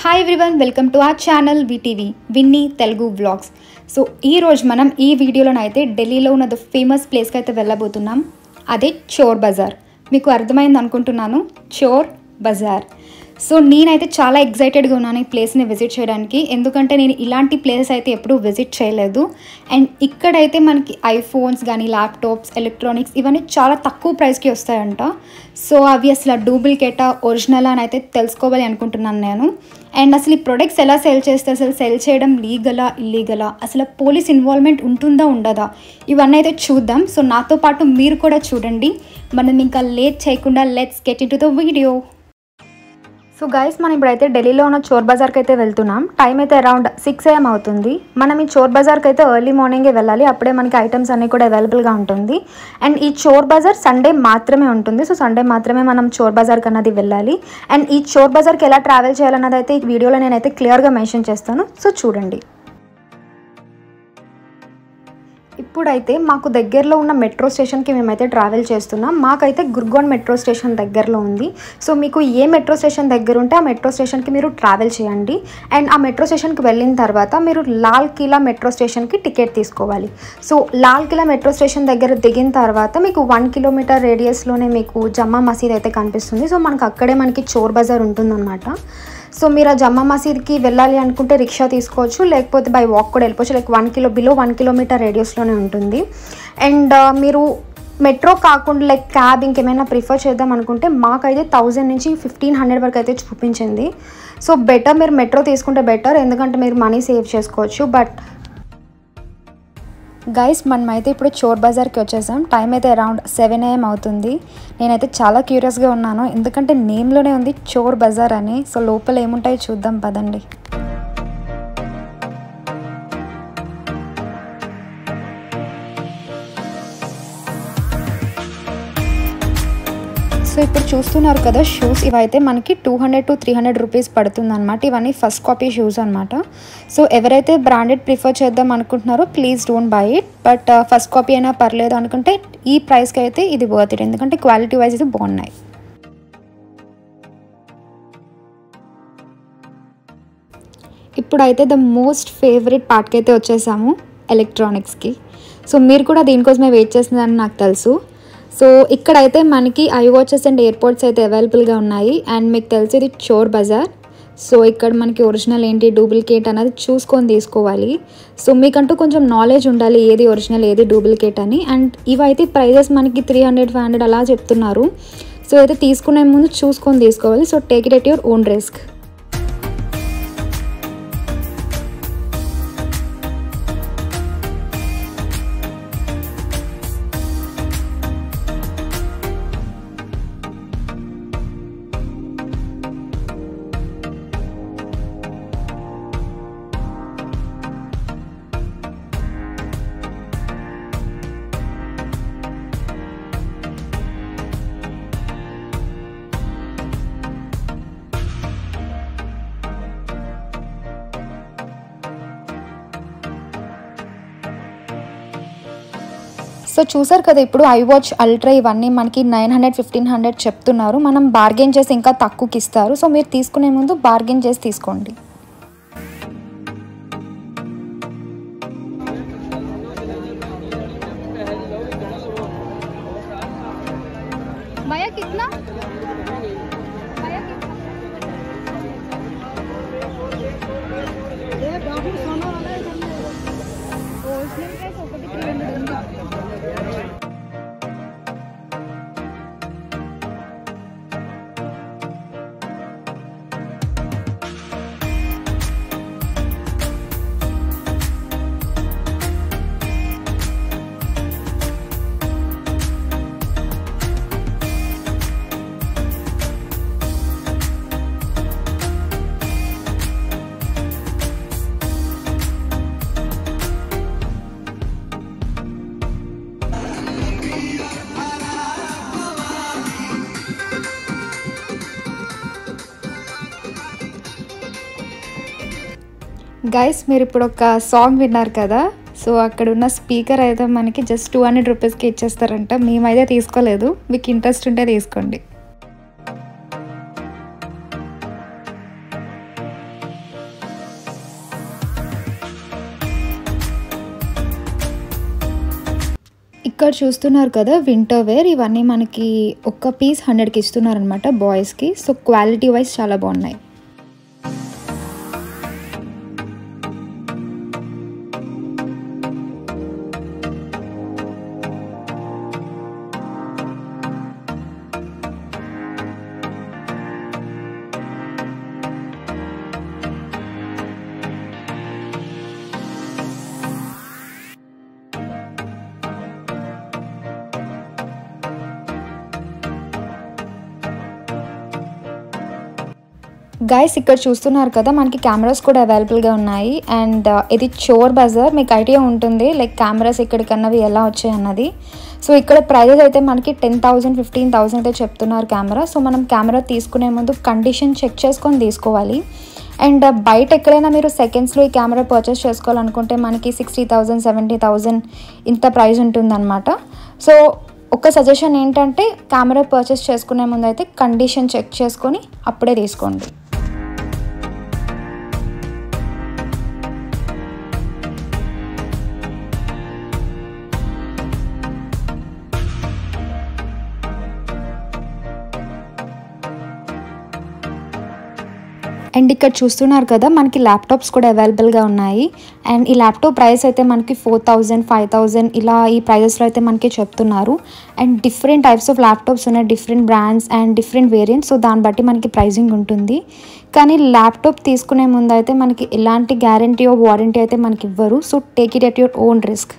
hi everyone welcome to our channel VTV Vinny Telugu vlogs so ఈ రోజు మనం ఈ వీడియోలోనైతే ఢిల్లీలో ఉన్న ద ఫేమస్ ప్లేస్కి అయితే వెళ్ళబోతున్నాం అదే చోర్ బజార్ మీకు అర్థమైంది అనుకుంటున్నాను చోర్ బజార్ సో నేనైతే చాలా ఎగ్జైటెడ్గా ఉన్నాను ఈ ప్లేస్ని విజిట్ చేయడానికి ఎందుకంటే నేను ఇలాంటి ప్లేస్ అయితే ఎప్పుడూ విజిట్ చేయలేదు అండ్ ఇక్కడైతే మనకి ఐఫోన్స్ కానీ ల్యాప్టాప్స్ ఎలక్ట్రానిక్స్ ఇవన్నీ చాలా తక్కువ ప్రైస్కి వస్తాయంట సో అవి అసలు డూప్లికేటా ఒరిజినల్ అని అయితే తెలుసుకోవాలి అనుకుంటున్నాను నేను అండ్ అసలు ఈ ప్రొడక్ట్స్ ఎలా సెల్ చేస్తే అసలు సెల్ చేయడం లీగలా ఇల్లీగలా అసలు పోలీస్ ఇన్వాల్వ్మెంట్ ఉంటుందా ఉండదా ఇవన్నీ అయితే చూద్దాం సో నాతో పాటు మీరు కూడా చూడండి మనం ఇంకా లేట్ చేయకుండా let's get into the video so guys మనం ఇప్పుడైతే ఢిల్లీలో ఉన్న చోర్ బజార్కి అయితే వెళ్తున్నాం టైం అయితే అరౌండ్ సిక్స్ ఏఎం అవుతుంది మనం ఈ చోర్ బజార్కి అయితే ఎర్లీ మార్నింగే వెళ్ళాలి అప్పుడే మనకి ఐటమ్స్ అన్నీ కూడా అవైలబుల్గా ఉంటుంది అండ్ ఈ చోర్ బజార్ సండే మాత్రమే ఉంటుంది సో సండే మాత్రమే మనం చోర్ బజార్కి అన్నది వెళ్ళాలి అండ్ ఈ చోర్ బజార్కి ఎలా ట్రావెల్ చేయాలన్నది అయితే ఈ వీడియోలో నేనైతే క్లియర్గా మెన్షన్ చేస్తాను సో చూడండి ఇప్పుడైతే మాకు దగ్గరలో ఉన్న మెట్రో స్టేషన్కి మేమైతే ట్రావెల్ చేస్తున్నాం మాకైతే గుర్గోన్ మెట్రో స్టేషన్ దగ్గరలో ఉంది సో మీకు ఏ మెట్రో స్టేషన్ దగ్గర ఉంటే ఆ మెట్రో స్టేషన్కి మీరు ట్రావెల్ చేయండి అండ్ ఆ మెట్రో స్టేషన్కి వెళ్ళిన తర్వాత మీరు లాల్ కిలా మెట్రో స్టేషన్కి టికెట్ తీసుకోవాలి so Lal Qila metro station దగ్గర దిగిన తర్వాత మీకు వన్ కిలోమీటర్ రేడియస్లోనే మీకు జమ్మా మసీద్ అయితే కనిపిస్తుంది సో మనకు అక్కడే మనకి చోర్ బజార్ ఉంటుందన్నమాట సో మీరు ఆ జమ్మా మసీద్కి వెళ్ళాలి అనుకుంటే రిక్షా తీసుకోవచ్చు లేకపోతే బై వాక్ కూడా వెళ్ళిపోవచ్చు like one kilo below one kilometer రేడియస్లోనే ఉంటుంది అండ్ మీరు మెట్రో కాకుండా లైక్ క్యాబ్ ఇంకేమైనా ప్రిఫర్ చేద్దాం అనుకుంటే మాకైతే థౌజండ్ నుంచి ఫిఫ్టీన్ హండ్రెడ్ వరకు అయితే చూపించింది సో బెటర్ మీరు మెట్రో తీసుకుంటే బెటర్ ఎందుకంటే మీరు మనీ సేవ్ చేసుకోవచ్చు బట్ గైస్ మనమైతే ఇప్పుడు చోర్ బజార్కి వచ్చేసాం టైం అయితే అరౌండ్ సెవెన్ ఏఎం అవుతుంది నేనైతే చాలా క్యూరియస్గా ఉన్నాను ఎందుకంటే నేమ్లోనే ఉంది చోర్ బజార్ అని సో లోపల ఏముంటాయో చూద్దాం పదండి సో ఇప్పుడు చూస్తున్నారు కదా షూస్ ఇవైతే మనకి two hundred to three hundred rupees పడుతుంది అనమాట ఇవన్నీ ఫస్ట్ కాపీ షూస్ అనమాట సో ఎవరైతే బ్రాండెడ్ ప్రిఫర్ చేద్దాం అనుకుంటున్నారో please don't buy it but first copy అయినా పర్లేదు అనుకుంటే ఈ ప్రైస్కి అయితే ఇది వర్త్ ఇట్ ఎందుకంటే క్వాలిటీ వైజ్ ఇది బాగున్నాయి ఇప్పుడైతే ద మోస్ట్ ఫేవరెట్ పార్ట్కి అయితే వచ్చేసాము ఎలక్ట్రానిక్స్కి సో మీరు కూడా దీనికోసమే వెయిట్ చేస్తున్నారని నాకు తెలుసు సో ఇక్కడైతే మనకి ఐవాచెస్ అండ్ ఎయిర్పోర్ట్స్ అయితే అవైలబుల్గా ఉన్నాయి అండ్ మీకు తెలిసి ఇది చోర్ బజార్ సో ఇక్కడ మనకి ఒరిజినల్ ఏంటి డూప్లికేట్ అనేది చూసుకొని తీసుకోవాలి సో మీకంటూ కొంచెం నాలెడ్జ్ ఉండాలి ఏది ఒరిజినల్ ఏది డూప్లికేట్ అని అండ్ ఇవైతే ప్రైజెస్ మనకి త్రీ హండ్రెడ్ ఫైవ్ హండ్రెడ్ అలా చెప్తున్నారు సో అయితే తీసుకునే ముందు చూసుకొని తీసుకోవాలి so take it at your own risk so చూసారు కదా ఇప్పుడు ఐవాచ్ అల్ట్రా ఇవన్నీ మనకి నైన్ హండ్రెడ్ ఫిఫ్టీన్ హండ్రెడ్ చెప్తున్నారు మనం బార్గెన్ చేసి ఇంకా తక్కువకి ఇస్తారు సో మీరు తీసుకునే ముందు బార్గెన్ చేసి తీసుకోండి भैया कितना भैया గైస్ మీరు ఇప్పుడు ఒక సాంగ్ విన్నారు కదా సో అక్కడ ఉన్న స్పీకర్ అయితే మనకి జస్ట్ టూ హండ్రెడ్ రూపీస్కి ఇచ్చేస్తారంట మేమైతే తీసుకోలేదు మీకు ఇంట్రెస్ట్ ఉంటే తీసుకోండి ఇక్కడ చూస్తున్నారు కదా వింటర్ వేర్ ఇవన్నీ మనకి ఒక్క పీస్ హండ్రెడ్కి ఇస్తున్నారు అనమాట బాయ్స్కి సో క్వాలిటీ వైజ్ చాలా బాగున్నాయి గైస్ ఇక్కడ చూస్తున్నారు కదా మనకి కెమెరాస్ కూడా అవైలబుల్గా ఉన్నాయి అండ్ ఇది చోర్ బజార్ మీకు ఐడియా ఉంటుంది లైక్ కెమెరాస్ ఇక్కడికన్నవి ఎలా వచ్చాయి అన్నది సో ఇక్కడ ప్రైజెస్ అయితే మనకి టెన్ థౌసండ్ ఫిఫ్టీన్ థౌసండ్ అయితే చెప్తున్నారు కెమెరా సో మనం కెమెరా తీసుకునే ముందు కండిషన్ చెక్ చేసుకొని తీసుకోవాలి అండ్ బయట ఎక్కడైనా మీరు సెకండ్స్లో ఈ కెమెరా పర్చేస్ చేసుకోవాలనుకుంటే మనకి సిక్స్టీ థౌజండ్ సెవెంటీ థౌజండ్ ఇంత ప్రైస్ ఉంటుందన్నమాట సో ఒక సజెషన్ ఏంటంటే కెమెరా పర్చేస్ చేసుకునే ముందు అయితే కండిషన్ చెక్ చేసుకొని అప్పుడే తీసుకోండి అండ్ ఇక్కడ చూస్తున్నారు కదా మనకి ల్యాప్టాప్స్ కూడా అవైలబుల్గా ఉన్నాయి అండ్ ఈ ల్యాప్టాప్ ప్రైస్ అయితే మనకి ఫోర్ థౌజండ్ ఫైవ్ థౌజండ్ ఇలా ఈ ప్రైజెస్లో అయితే మనకి చెప్తున్నారు and different types of laptops ఉన్నాయి different brands and different variants so దాన్ని బట్టి మనకి ప్రైజింగ్ ఉంటుంది కానీ ల్యాప్టాప్ తీసుకునే ముందు అయితే మనకి ఎలాంటి గ్యారంటీ ఆఫ్ వారంటీ అయితే మనకి ఇవ్వరు so take it at your own risk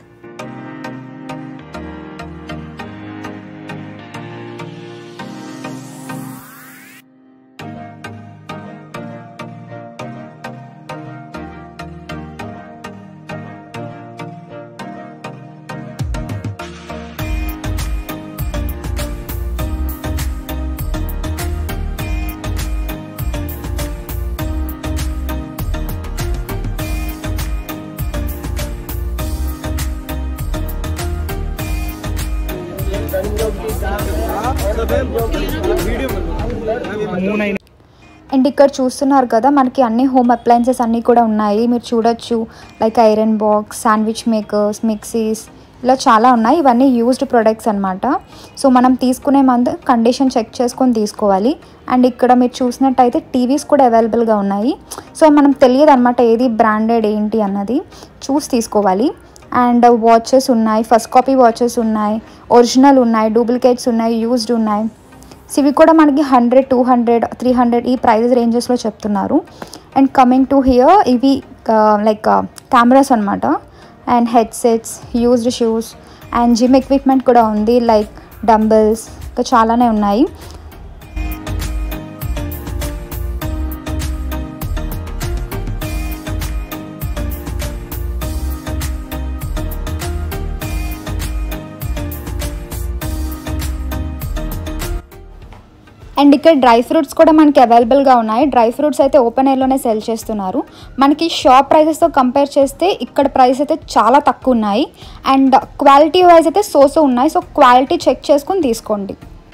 and ఇక్కడ చూస్తున్నారు కదా మనకి అన్ని హోమ్ అప్లయన్సెస్ అన్నీ కూడా ఉన్నాయి మీరు చూడొచ్చు like iron box sandwich makers mixies ఇలా చాలా ఉన్నాయి ఇవన్నీ యూజ్డ్ ప్రొడక్ట్స్ అనమాట సో మనం తీసుకునే మందు కండిషన్ చెక్ చేసుకొని తీసుకోవాలి అండ్ ఇక్కడ మీరు చూసినట్టయితే టీవీస్ కూడా అవైలబుల్గా ఉన్నాయి సో మనం తెలియదు అనమాట ఏది బ్రాండెడ్ ఏంటి అన్నది చూసి తీసుకోవాలి అండ్ వాచెస్ ఉన్నాయి ఫస్ట్ కాపీ వాచెస్ ఉన్నాయి ఒరిజినల్ ఉన్నాయి డూప్లికేట్స్ ఉన్నాయి యూజ్డ్ ఉన్నాయి సో ఇవి కూడా మనకి hundred two hundred three hundred ఈ ప్రైజెస్ రేంజెస్లో చెప్తున్నారు అండ్ కమింగ్ టు హియర్ ఇవి లైక్ కెమెరాస్ అనమాట and headsets used shoes and gym equipment కూడా ఉంది లైక్ డంబుల్స్ ఇంకా చాలానే ఉన్నాయి అండ్ ఇక్కడ డ్రై ఫ్రూట్స్ కూడా మనకి అవైలబుల్గా ఉన్నాయి డ్రై ఫ్రూట్స్ అయితే ఓపెన్ ఎయిర్లోనే సెల్ చేస్తున్నారు మనకి షాప్ ప్రైసెస్తో కంపేర్ చేస్తే ఇక్కడ ప్రైస్ అయితే చాలా తక్కువ ఉన్నాయి అండ్ క్వాలిటీ వైజ్ అయితే సో సో ఉన్నాయి సో క్వాలిటీ చెక్ చేసుకుని తీసుకోండి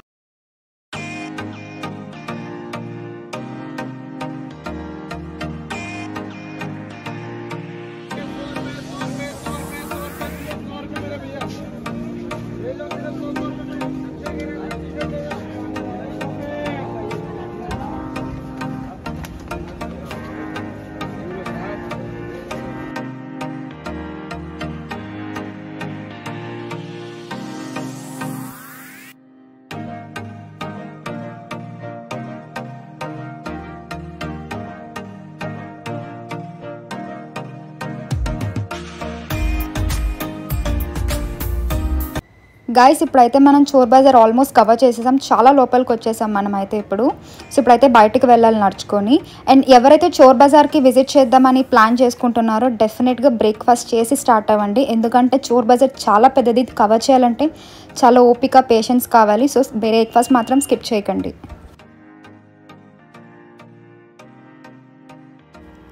గాయస్ ఇప్పుడైతే మనం చోర్ బజార్ ఆల్మోస్ట్ కవర్ చేసేసాం చాలా లోపలికి వచ్చేసాం మనం అయితే ఇప్పుడు సో ఇప్పుడైతే బయటకు వెళ్ళాలి నడుచుకొని అండ్ ఎవరైతే చోర్ బజార్కి విజిట్ చేద్దామని ప్లాన్ చేసుకుంటున్నారో డెఫినెట్గా బ్రేక్ఫాస్ట్ చేసి స్టార్ట్ అవ్వండి ఎందుకంటే చోర్ బజార్ చాలా పెద్దది కవర్ చేయాలంటే చాలా ఓపిక పేషెన్స్ కావాలి సో బ్రేక్ఫాస్ట్ మాత్రం స్కిప్ చేయకండి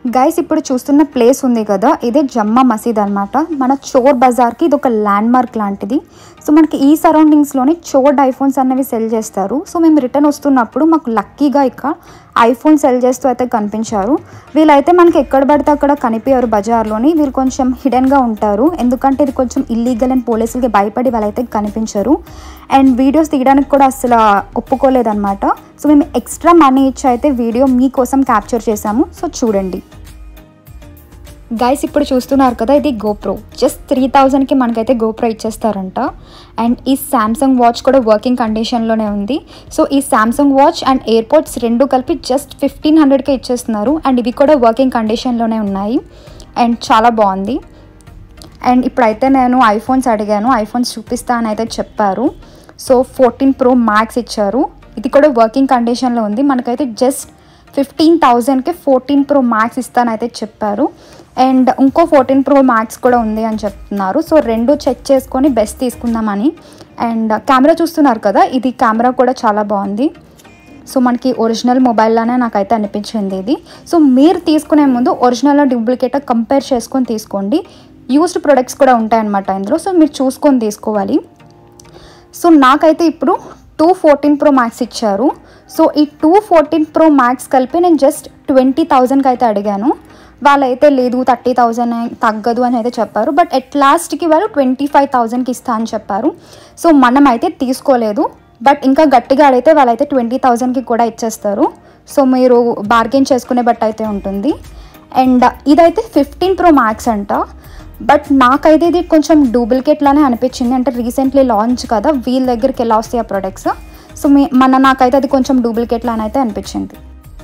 గైస్ ఇప్పుడు చూస్తున్న ప్లేస్ ఉంది కదా ఇదే జమ్మా మసీద్ అనమాట మన చోర్ బజార్కి ఇది ఒక ల్యాండ్ మార్క్ లాంటిది సో మనకి ఈ సరౌండింగ్స్లోనే చోర్డ్ ఐఫోన్స్ అనేవి సెల్ చేస్తారు సో మేము రిటర్న్ వస్తున్నప్పుడు మాకు లక్కీగా ఇక్కడ ఐఫోన్ సెల్ చేస్తూ అయితే కనిపించారు వీళ్ళైతే మనకి ఎక్కడ పడితే అక్కడ కనిపించారు బజార్లోని వీళ్ళు కొంచెం హిడెన్గా ఉంటారు ఎందుకంటే ఇది కొంచెం ఇల్లీగల్ అండ్ పోలీసులకి భయపడి వాళ్ళైతే కనిపించరు అండ్ వీడియోస్ తీయడానికి కూడా అసలు ఒప్పుకోలేదన్నమాట సో మేము ఎక్స్ట్రా మనీ ఇచ్చి అయితే వీడియో మీకోసం క్యాప్చర్ చేసాము సో చూడండి గైస్ ఇప్పుడు చూస్తున్నారు కదా ఇది గోప్రో జస్ట్ త్రీ థౌజండ్కి మనకైతే గోప్రో ఇచ్చేస్తారంట అండ్ ఈ శాంసంగ్ వాచ్ కూడా వర్కింగ్ కండిషన్లోనే ఉంది సో ఈ శాంసంగ్ వాచ్ అండ్ ఎయిర్పోర్ట్స్ రెండు కలిపి జస్ట్ ఫిఫ్టీన్ హండ్రెడ్కే ఇచ్చేస్తున్నారు అండ్ ఇవి కూడా వర్కింగ్ కండిషన్లోనే ఉన్నాయి అండ్ చాలా బాగుంది అండ్ ఇప్పుడైతే నేను ఐఫోన్స్ అడిగాను ఐఫోన్స్ చూపిస్తా అని అయితే చెప్పారు సో ఫోర్టీన్ ప్రో మ్యాక్స్ ఇచ్చారు ఇది కూడా వర్కింగ్ కండిషన్లో ఉంది మనకైతే జస్ట్ ఫిఫ్టీన్ థౌజండ్కి ఫోర్టీన్ ప్రో మ్యాక్స్ ఇస్తానైతే చెప్పారు అండ్ ఇంకో ఫోర్టీన్ ప్రో మ్యాక్స్ కూడా ఉంది అని చెప్తున్నారు సో రెండు చెక్ చేసుకొని బెస్ట్ తీసుకుందామని అండ్ కెమెరా చూస్తున్నారు కదా ఇది కెమెరా కూడా చాలా బాగుంది సో మనకి ఒరిజినల్ మొబైల్లోనే నాకైతే అనిపించింది ఇది సో మీరు తీసుకునే ముందు ఒరిజినల్ డూప్లికేట్ కంపేర్ చేసుకొని తీసుకోండి యూస్డ్ ప్రొడక్ట్స్ కూడా ఉంటాయన్నమాట ఇందులో సో మీరు చూసుకొని తీసుకోవాలి సో నాకైతే ఇప్పుడు టూ ఫోర్టీన్ ప్రో మ్యాక్స్ ఇచ్చారు సో ఈ టూ ఫోర్టీన్ ప్రో మ్యాక్స్ కలిపి నేను జస్ట్ ట్వంటీ థౌజండ్కి అయితే అడిగాను వాళ్ళైతే లేదు థర్టీ థౌజండ్ తగ్గదు అని అయితే చెప్పారు బట్ ఎట్ లాస్ట్కి వాళ్ళు ట్వంటీ ఫైవ్ థౌజండ్కి ఇస్తా అని చెప్పారు సో మనం అయితే తీసుకోలేదు బట్ ఇంకా గట్టిగా అడిగితే వాళ్ళైతే ట్వంటీ థౌజండ్కి కూడా ఇచ్చేస్తారు సో మీరు బార్గెన్ చేసుకునే బట్టి అయితే ఉంటుంది అండ్ ఇదైతే ఫిఫ్టీన్ ప్రో మ్యాక్స్ అంట బట్ నాకైతే ఇది కొంచెం డూప్లికేట్ లానే అనిపించింది అంటే రీసెంట్లీ లాంచ్ కదా వీళ్ళ దగ్గరికి ఎలా వస్తాయి ఆ ప్రొడక్ట్స్ సో మీ మన నాకైతే అది కొంచెం డూప్లికేట్ లానే అయితే అనిపించింది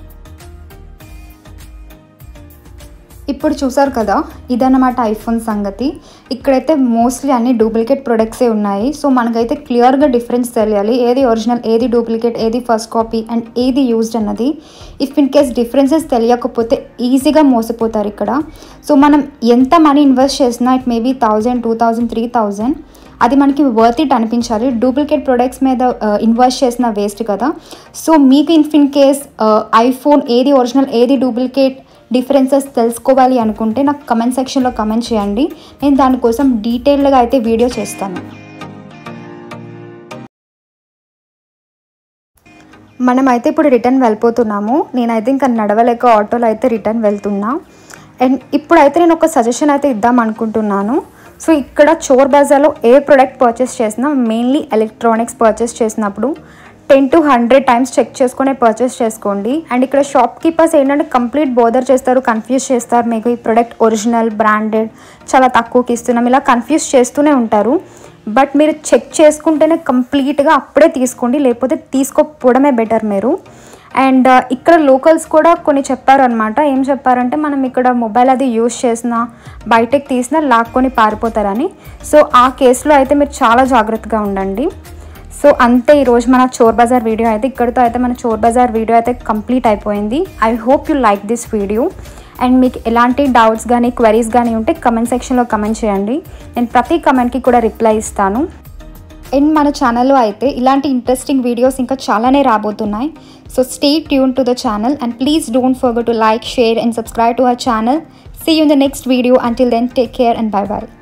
ఇప్పుడు చూసారు కదా ఇదన్నమాట ఐఫోన్ సంగతి ఇక్కడైతే మోస్ట్లీ అన్ని డూప్లికేట్ ప్రొడక్ట్సే ఉన్నాయి సో మనకైతే క్లియర్గా డిఫరెన్స్ తెలియాలి ఏది ఒరిజినల్ ఏది డూప్లికేట్ ఏది ఫస్ట్ కాపీ అండ్ ఏది యూజ్డ్ అన్నది ఇఫ్ ఇన్ కేస్ డిఫరెన్సెస్ తెలియకపోతే ఈజీగా మోసపోతారు ఇక్కడ సో మనం ఎంత మనీ ఇన్వెస్ట్ చేసినా it maybe thousand two thousand three thousand అది మనకి వర్త్ ఇట్ అనిపించాలి డూప్లికేట్ ప్రొడక్ట్స్ మీద ఇన్వెస్ట్ చేసిన వేస్ట్ కదా సో మీకు ఇన్ ఇన్ కేస్ ఐఫోన్ ఏది ఒరిజినల్ ఏది డూప్లికేట్ డిఫరెన్సెస్ తెలుసుకోవాలి అనుకుంటే నాకు కమెంట్ సెక్షన్లో కమెంట్ చేయండి నేను దానికోసం డీటెయిల్డ్గా అయితే వీడియో చేస్తాను మనమైతే ఇప్పుడు రిటర్న్ వెళ్ళిపోతున్నాము నేనైతే ఇంకా నడవలేక ఆటోలో అయితే రిటర్న్ వెళ్తున్నా అండ్ ఇప్పుడైతే నేను ఒక సజెషన్ అయితే ఇద్దాం అనుకుంటున్నాను సో ఇక్కడ చోర్ బజార్లో ఏ ప్రోడక్ట్ పర్చేస్ చేసినా మెయిన్లీ ఎలక్ట్రానిక్స్ పర్చేస్ చేసినప్పుడు ten to hundred times check చేసుకునే పర్చేస్ చేసుకోండి అండ్ ఇక్కడ షాప్ కీపర్స్ ఏంటంటే కంప్లీట్ బోదర్ చేస్తారు కన్ఫ్యూజ్ చేస్తారు మీకు ఈ ప్రోడక్ట్ ఒరిజినల్ బ్రాండెడ్ చాలా తక్కువకి ఇస్తున్నాం ఇలా కన్ఫ్యూజ్ చేస్తూనే ఉంటారు బట్ మీరు చెక్ చేసుకుంటేనే కంప్లీట్గా అప్పుడే తీసుకోండి లేకపోతే తీసుకోకపోవడమే బెటర్ మీరు అండ్ ఇక్కడ లోకల్స్ కూడా కొన్ని చెప్పారనమాట ఏం చెప్పారంటే మనం ఇక్కడ మొబైల్ అది యూస్ చేసినా బయటకు తీసినా లాక్కొని పారిపోతారని సో ఆ కేసులో అయితే మీరు చాలా జాగ్రత్తగా ఉండండి సో అంతే ఈరోజు మన చోర్ బజార్ వీడియో అయితే ఇక్కడితో అయితే మన చోర్ బజార్ వీడియో అయితే కంప్లీట్ అయిపోయింది I hope you like this video and మీకు ఎలాంటి డౌట్స్ కానీ క్వరీస్ కానీ ఉంటే కమెంట్ సెక్షన్లో కమెంట్ చేయండి నేను ప్రతి కమెంట్కి కూడా రిప్లై ఇస్తాను అండ్ మన ఛానల్లో అయితే ఇలాంటి ఇంట్రెస్టింగ్ వీడియోస్ ఇంకా చాలానే రాబోతున్నాయి so stay tune to the channel and please don't forget to like share and subscribe to our channel see you in the next video until then take care and bye by